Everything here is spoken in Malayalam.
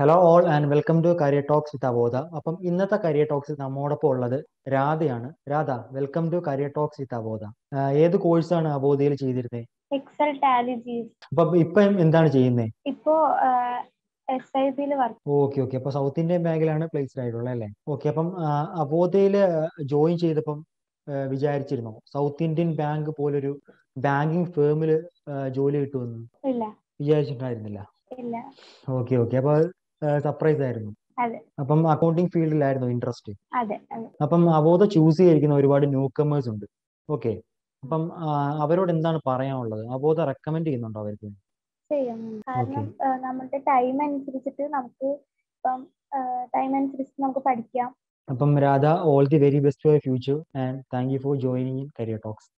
hello all and welcome to career talks with Avodha അപ്പം ഇന്നത്തെ കരിയർ ടോക്സിൽ നമ്മോടൊപ്പം ഉള്ളത് രാധയാണ് Radha welcome to career talks with Avodha ഏത് കോഴ്സാണ് അവോധയിൽ ചെയ്തിരുന്നത് എക്സൽ ടാലി ജി അപ്പം ഇപ്പം എന്താണ് ചെയ്യുന്നത് ഇപ്പോ എസ് ഐ ബിയിൽ വർക്ക് ഓക്കെ ഓക്കെ അപ്പൊ സൗത്ത് ഇന്ത്യൻ ബാങ്കിലാണ് പ്ലേസ്ഡ് ആയിട്ടുള്ളത് അല്ലേ ഓക്കെ അപ്പം അവോധയിൽ ജോയിൻ ചെയ്തപ്പം ആ, വിചാരിച്ചിരുന്നോ സൗത്ത് ഇന്ത്യൻ ബാങ്ക് പോലൊരു ബാങ്കിങ് ഫേമിൽ ജോലി കിട്ടുമെന്ന് ഇല്ല വിചാരിച്ചിട്ടുണ്ടായിരുന്നില്ല ഇല്ല ഓക്കെ ഓക്കെ അപ്പൊ സർപ്രൈസ് ആയിരുന്നു അതെ അപ്പം അക്കൗണ്ടിങ് ഫീൽഡിലായിരുന്നു ഇൻട്രസ്റ്റ് അതെ അതെ അപ്പം അവോധ ചൂസ് ചെയ്തിരിക്കുന്ന ഒരുപാട് ന്യൂ കമേഴ്സ് ഉണ്ട് ഓക്കെ അപ്പം ആ, അവരോട് എന്താണ് പറയാനുള്ളത് അവോധ റെക്കമെൻഡ് ചെയ്യുന്നുണ്ടോ അവർക്ക് ചെയ്യും കാരണം ആ, നമ്മുടെ ടൈം അനുസരിച്ചിട്ട് നമുക്ക് ഇപ്പം ടൈം അനുസരിച്ച് നമുക്ക് പഠിക്കാം അപ്പം Radha all the very best for future and thank you for joining in career talks